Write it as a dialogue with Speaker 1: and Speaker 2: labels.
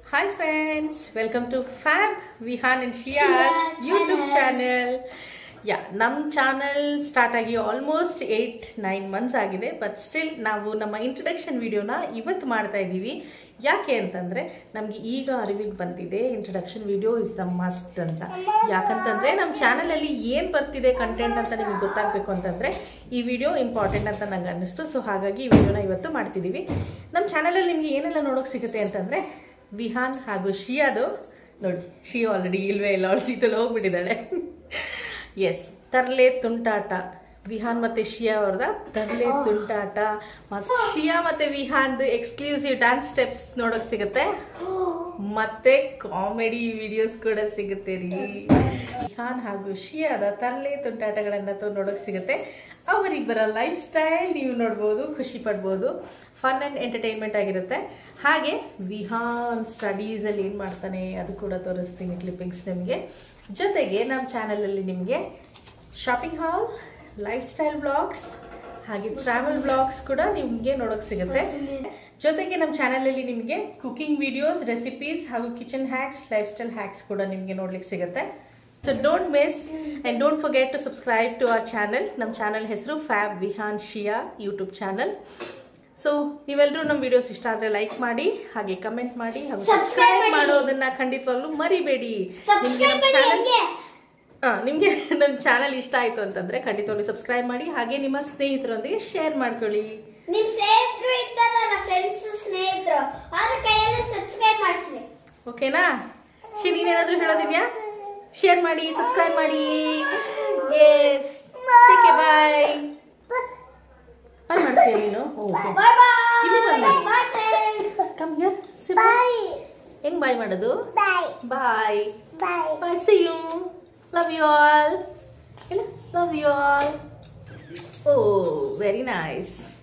Speaker 1: Hi friends welcome to Fab Vihaan and Shiya's
Speaker 2: Shia
Speaker 1: YouTube
Speaker 2: channel.
Speaker 1: Channel yeah ನಮ್ಮ channel start ಆಗಿ almost eight nine months ಆಗಿದೆ but still ನಾವು ನಮ್ಮ introduction ವಿಡಿಯೋನ ಇವತ್ತು ಮಾಡ್ತಾ ಇದ್ದೀವಿ ಯಾಕೆ ಅಂತಂದರೆ ನಮಗೆ ಈಗ ಅರಿವಿಗೆ ಬಂದಿದೆ introduction video is the must ಅಂತ ಯಾಕಂತಂದರೆ ನಮ್ಮ ಚಾನಲಲ್ಲಿ ಏನು ಬರ್ತಿದೆ ಕಂಟೆಂಟ್ ಅಂತ ನಿಮಗೆ ಗೊತ್ತಾಗಬೇಕು ಅಂತಂದರೆ ಈ ವಿಡಿಯೋ ಇಂಪಾರ್ಟೆಂಟ್ ಅಂತ ನಂಗೆ ಅನ್ನಿಸ್ತು ಸೊ ಹಾಗಾಗಿ ಈ ವಿಡಿಯೋನ ಇವತ್ತು ಮಾಡ್ತಿದ್ದೀವಿ ನಮ್ಮ ಚಾನಲಲ್ಲಿ ನಿಮಗೆ ಏನೆಲ್ಲ ನೋಡೋಕೆ ಸಿಗುತ್ತೆ ಅಂತಂದರೆ ವಿಹಾನ್ ಹಾಗೂ ಶಿಯಾದು ನೋಡಿ ಶಿ ಆಲ್ರೆಡಿ ಇಲ್ವೇ ಇಲ್ಲ ಅವಳು ಸೀಟಲ್ಲಿ ಹೋಗ್ಬಿಟ್ಟಿದ್ದಾಳೆ ಎಸ್ ತರ್ಲೆ ತುಂಟಾಟ ವಿಹಾನ್ ಮತ್ತೆ ಶಿಯಾ ಅವ್ರದ ತರ್ಲೆ ತುಂಟಾಟ ಮತ್ತೆ ಶಿಯಾ ಮತ್ತೆ ವಿಹಾನ್ದು ಎಕ್ಸ್ಕ್ಲೂಸಿವ್ ಡ್ಯಾನ್ಸ್ ಸ್ಟೆಪ್ಸ್ ನೋಡೋಕೆ ಸಿಗುತ್ತೆ ಮತ್ತೆ ಕಾಮಿಡಿ ವಿಡಿಯೋಸ್ ಕೂಡ ಸಿಗುತ್ತೆ ರೀ ವಿಹಾನ್ ಹಾಗೂ ಶಿಯಾದ ತರ್ಲೆ ತುಂಟಾಟಗಳನ್ನ ತ- ನೋಡೋಕೆ ಸಿಗುತ್ತೆ ಅವರಿಬ್ಬರ ಲೈಫ್ ಸ್ಟೈಲ್ ನೀವು ನೋಡ್ಬೋದು ಖುಷಿ ಪಡ್ಬೋದು ಫನ್ ಆ್ಯಂಡ್ ಎಂಟರ್ಟೈನ್ಮೆಂಟ್ ಆಗಿರುತ್ತೆ ಹಾಗೆ ವಿಹಾನ್ ಸ್ಟಡೀಸಲ್ಲಿ ಏನು ಮಾಡ್ತಾನೆ ಅದು ಕೂಡ ತೋರಿಸ್ತೀನಿ ಕ್ಲಿಪ್ಪಿಂಗ್ಸ್ ನಿಮಗೆ ಜೊತೆಗೆ ನಮ್ಮ ಚಾನಲಲ್ಲಿ ನಿಮಗೆ shopping haul lifestyle blogs ಹಾಗೆ ಟ್ರಾವೆಲ್ ಬ್ಲಾಗ್ಸ್ ಕೂಡ ನಿಮಗೆ ನೋಡೋಕೆ ಸಿಗುತ್ತೆ ಜೊತೆಗೆ ನಮ್ಮ ಚಾನಲಲ್ಲಿ ನಿಮಗೆ ಕುಕಿಂಗ್ ವಿಡಿಯೋಸ್ ರೆಸಿಪೀಸ್ ಹಾಗೂ kitchen hacks lifestyle hacks ಕೂಡ ನಿಮಗೆ ನೋಡ್ಲಿಕ್ಕೆ ಸಿಗುತ್ತೆ so don't miss and don't forget to subscribe to our channel ನಮ್ಮ ಚಾನಲ್ ಹೆಸರು Fab Vihaan Shiya YouTube channel so ನೀವೆಲ್ಲರೂ ನಮ್ಮ ವಿಡಿಯೋಸ್ ಇಷ್ಟ ಆದರೆ ಲೈಕ್ ಮಾಡಿ ಹಾಗೆ ಕಮೆಂಟ್ ಮಾಡಿ ಹಾಗೂ
Speaker 2: Subscribe
Speaker 1: ಸಬ್ಸ್ಕ್ರೈಬ್
Speaker 2: ಮಾಡಿ.
Speaker 1: ಮಾಡೋದನ್ನ ಖಂಡಿತವಾಗ್ಲೂ ಮರಿಬೇಡಿ ನಿಮಗೆ
Speaker 2: ಸಬ್ಸ್ಕ್ರೈಬ್
Speaker 1: ನಮ್ಮ
Speaker 2: ಮಾಡಿ
Speaker 1: ಚಾನಲ್
Speaker 2: ಹಂಗೆ
Speaker 1: ಆ, ನಿಮಗೆ ನಮ್ಮ ಚಾನಲ್ ಇಷ್ಟ ಆಯಿತು ಅಂತಂದರೆ ಖಂಡಿತವಾಗ್ಲೂ ಸಬ್ಸ್ಕ್ರೈಬ್ ಮಾಡಿ ಹಾಗೆ ನಿಮ್ಮ ಸ್ನೇಹಿತರೊಂದಿಗೆ ಶೇರ್ ಮಾಡ್ಕೊಳ್ಳಿ
Speaker 2: ನಿಮ್ ಸ್ನೇಹಿತರು ಇರ್ತಾರಲ್ಲ ಫ್ರೆಂಡ್ಸ್ ಸ್ನೇಹಿತರು ಅವ್ರ ಕೈಯಲ್ಲೂ ಸಬ್ಸ್ಕ್ರೈಬ್ ಮಾಡಿಸ್ರಿ
Speaker 1: ಓಕೆನಾ ಶಿ ನೀನೇನಾದರೂ ಹೇಳೋದಿದ್ಯಾ ಶೇರ್ ಮಾಡಿ ಸಬ್ಸ್ಕ್ರೈಬ್ ಮಾಡಿ ಎಸ್ ಟೇಕ್ ಬಾಯ್ ಬಾಯ್ ಮಾಡ್ತೀಯ ನೀನು ಓಕೆ
Speaker 2: ಬಾಯ್
Speaker 1: ಇಲ್ಲಿ
Speaker 2: ಬಾಯ್
Speaker 1: ಬಂದೆ.
Speaker 2: Bye friend
Speaker 1: come here
Speaker 2: bye
Speaker 1: ಹೆಂಗ್ ಬಾಯ್ ಮಾಡೋದು
Speaker 2: bye
Speaker 1: bye
Speaker 2: bye
Speaker 1: bye see you love you all love you all oh very nice